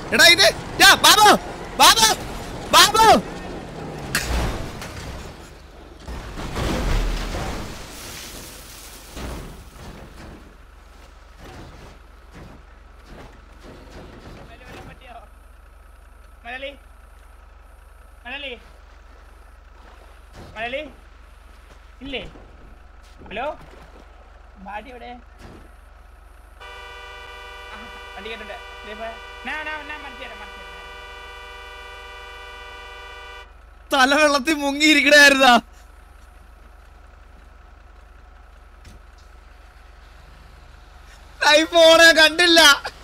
എടാ ഇത് ഡാ, ബാബു ബാബു ബാബു മലയാളി മലയാളി മലയാളി ഇല്ലേ ഹലോ ബാഡി എവിടെ ആ, വണ്ടി കേട്ടിട്ട് ദേ ഇപ്പൊ. ഞാൻ ഞാൻ ഞാൻ മറിച്ച് തരാം മറിച്ച് തരാം തല വെള്ളത്തിൽ മുങ്ങിയിരിക്കണായിരുന്നാ ഐഫോണ് കണ്ടില്ല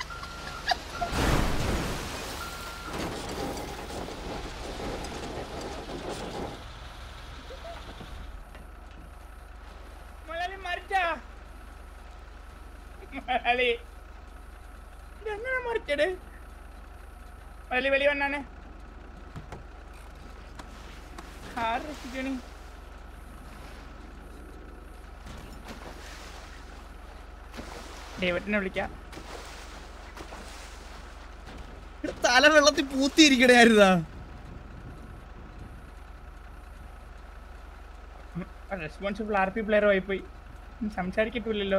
മലയാളി മരിച്ചാ മലയാളി ഇതെങ്ങനെ മരിച്ചത് മലയാളി വെളി വന്നാണ് ആറ് രക്ഷിക്കണി ഡേവിഡിനെ വിളിക്കാം തല വെള്ളത്തിൽ പൂത്തിയിരിക്കണായിരുന്നാ റെസ്പോൺസിബിൾ ആർ പി പ്ലെയർ ആയിപ്പോയി സംസാരിക്കത്തില്ലല്ലോ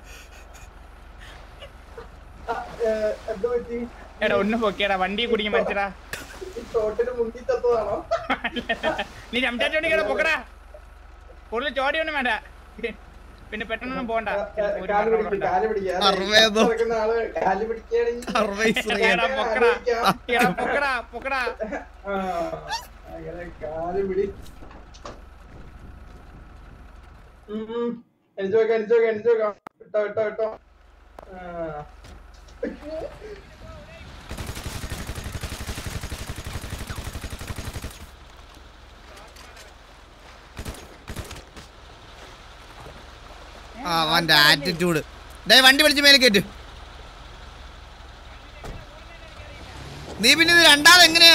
എന്ത് പറ്റി എടാ ഒന്ന് പൊക്കിയടാ വണ്ടി കുടുങ്ങി മരിച്ചടാ ഈ തോട്ടിന് മുങ്ങി ചത്തതാണോ നീ സംസാരിച്ചോണ്ടിരിക്കടാ പൊക്കടാ കൂടുതൽ ചോടി ഒന്നും വേണ്ട പിന്നെ പെട്ടെന്നൊന്നും പോണ്ട ഒരു കാല് മരണം പിടിക്ക് ഉണ്ട്. കാല് പിടിക്ക് അതെ, അറുപതോ? നടക്കുന്ന ആള് കാല് പിടിക്കുകയാണെങ്കിൽ അറുപത് ശ്രീയൻ എടാ, പൊക്കടാ എടാ, പൊക്കടാ പൊക്കടാ ആ, അങ്ങനെ കാല് പിടി ഉം, ഉം. എണിച്ച് നോക്കാം എണിച്ച് നോക്കാം എണിച്ച് നോക്കാം ഇട്ടോ ഇട്ടോ ഇട്ടോ ആ. ആ അവന്റെ ആറ്റിറ്റ്യൂഡ് ഡേ വണ്ടി പിടിച്ച് മേലെ കയറ്റ് നീ പിന്നെ ഇത് രണ്ടാമത് എങ്ങനെയാ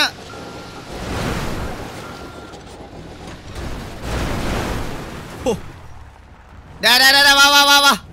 ഹോ. ഡാ, ഡാ, ഡാ, ഡാ, വാ വാ വാ വാ